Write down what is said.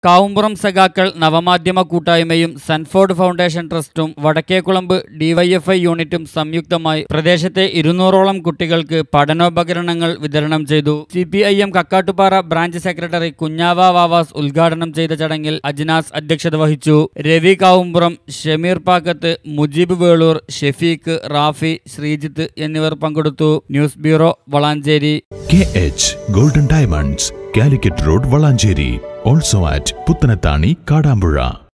കാവുമ്പുറം സഖാക്കൾ നവമാധ്യമ കൂട്ടായ്മയും സൻഫോർഡ് foundation ട്രസ്റ്റും വടക്കേക്കുളമ്പ് DYFI യൂണിറ്റും സംയുക്തമായി പ്രദേശത്തെ ഇരുന്നൂറോളം കുട്ടികൾക്ക് പഠനോപകരണങ്ങൾ വിതരണം ചെയ്തു C P I M Kakkattupara branch secretary Kunjava Vavas ഉദ്ഘാടനം ചെയ്ത ചടങ്ങിൽ അജ്നാസ് അധ്യക്ഷത വഹിച്ചു രവി കാവുമ്പുറം ഷമീർ പാക്കത്ത് മുജീബ് വേളൂർ ഷെഫീഖ് റാഫി ശ്രീജിത്ത് എന്നിവർ പങ്കെടുത്തു news bureau Valanchery K H golden diamonds Calicut road Valanchery also at Puthanathani Kadampuzha